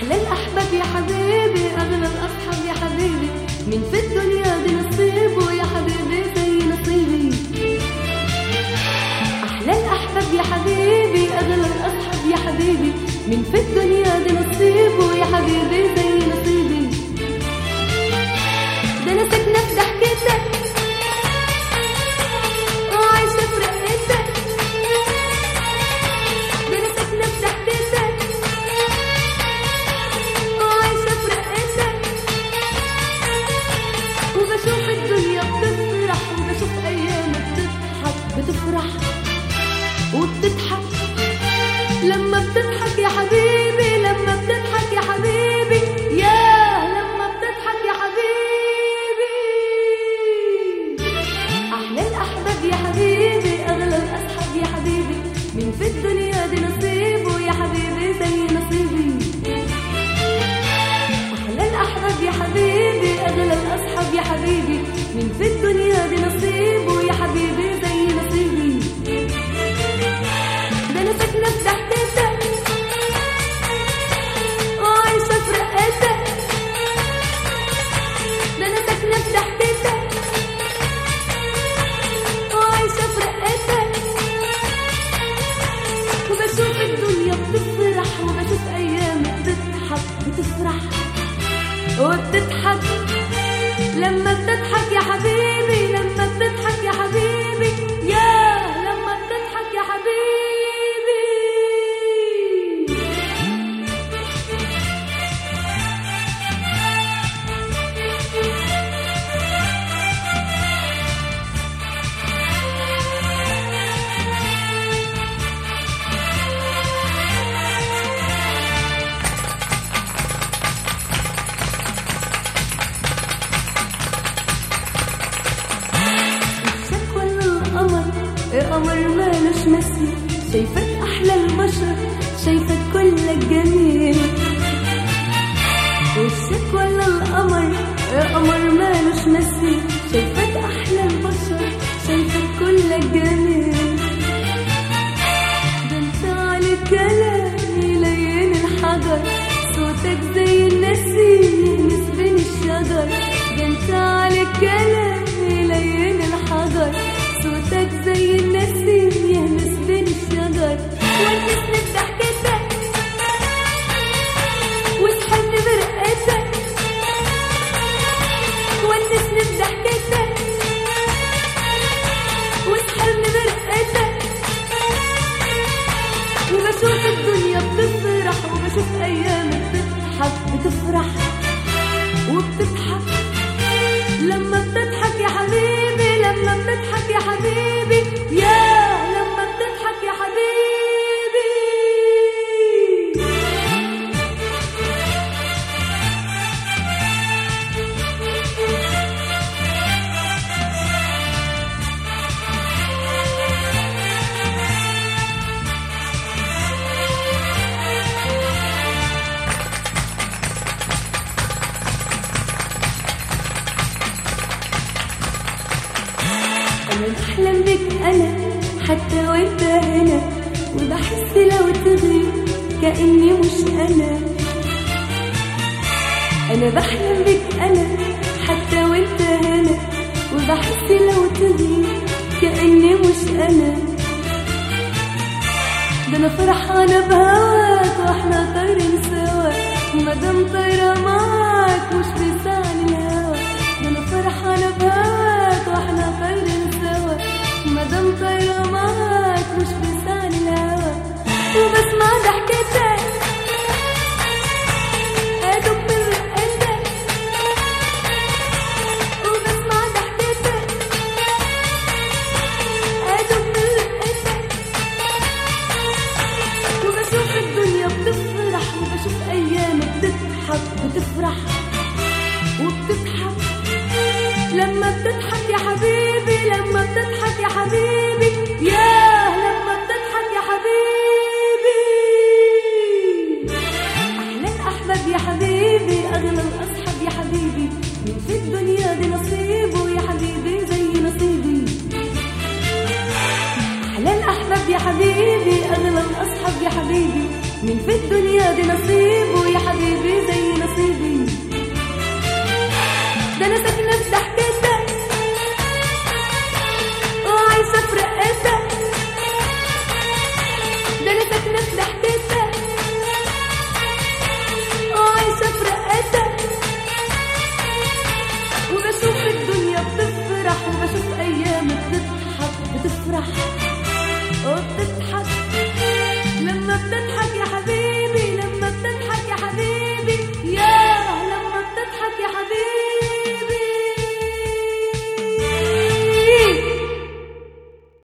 أحلى الأحباب يا حبيبي أغلى الأصحاب يا حبيبي من في الدنيا دي نصيبه يا حبيبي زي نصيبي أحلى الأحباب يا حبيبي أغلى الأصحاب يا حبيبي من في الدنيا دي نصيبه يا حبيبي زي نصيبي ده أنا ساكنة في ضحكتك وعايشة في رقتك ده أنا ساكنة في ضحكتك وعايشة في رقتك وبشوف الدنيا بتفرح وبشوف أيامك بتضحك بتفرح وبتضحك لما بتضحك يا حبيبي لما بتضحك يا حبيبي يا لما بتضحك يا حبيبي أحلى الأحباب يا حبيبي أغلى الأصحاب يا حبيبي من في الدنيا دي نصيبه يا حبيبي زي نصيبي أحلى الأحباب يا حبيبي أغلى الأصحاب يا حبيبي من في الدنيا دي نصيبه يا حبيبي زي نصيبي ده أنا ساكنة في ضحكتك وعايشة في رقتك ده أنا ساكنة في ضحكتك وعايشة في رقتك وبشوف الدنيا بتفرح وبشوف أيامك بتضحك بتفرح وبتضحك لما بتضحك يا حبيبي لما بتضحك يا حبيبي يا لما بتضحك يا حبيبي الشك ولا القمر القمر مالوش مثيل شايفك احلى البشر شايفك كلك جميل الشك ولا القمر القمر مالوش مثيل شايفك احلى البشر شايفك كلك جميل ده انت على كلامي لين الحجر صوتك زي النسيم بين الشجر ده انت على كلامي لين الحجر صوتك زي النسيم يهمس بين الشجر والنسمة ضحكتك واسحبني برقتك والنسمة ضحكتك واسحبني برقتك وبشوف الدنيا بتفرح وبشوف ايامك بتضحك بتفرح وبتضحك لما بتضحك يا حبيبي لما بتضحك يا حبيبي يا لما بتضحك يا حبيبي أنا بحلم بك أنا حتى وأنت هنا وبحس لو تغيب كأني مش أنا أنا بحلم بك أنا حتى وأنت هنا وبحس لو تغيب كأني مش أنا ده أنا فرحانة بهواك وإحنا طايرين سوا مادام طايرة معاك مش بيسعني الهوا ده أنا فرحانة بهواك وإحنا طايرين سوا مادام طايرة معاك مش بيسعني الهوا وبسمع ضحكتك أدوب من رقتك وبسمع ضحكتك أدوب من رقتك وبشوف الدنيا بتفرح وبشوف أيامك بتضحك بتفرح وبتضحك لما بتضحك يا حبيبي لما بتضحك يا حبيبي يا لما بتضحك يا حبيبي أحلى الأحباب يا حبيبي أغلى الأصحاب يا حبيبي من في الدنيا دي نصيبه يا حبيبي زي نصيبي أحلى الأحباب يا حبيبي أغلى الأصحاب يا حبيبي من في الدنيا دي نصيبه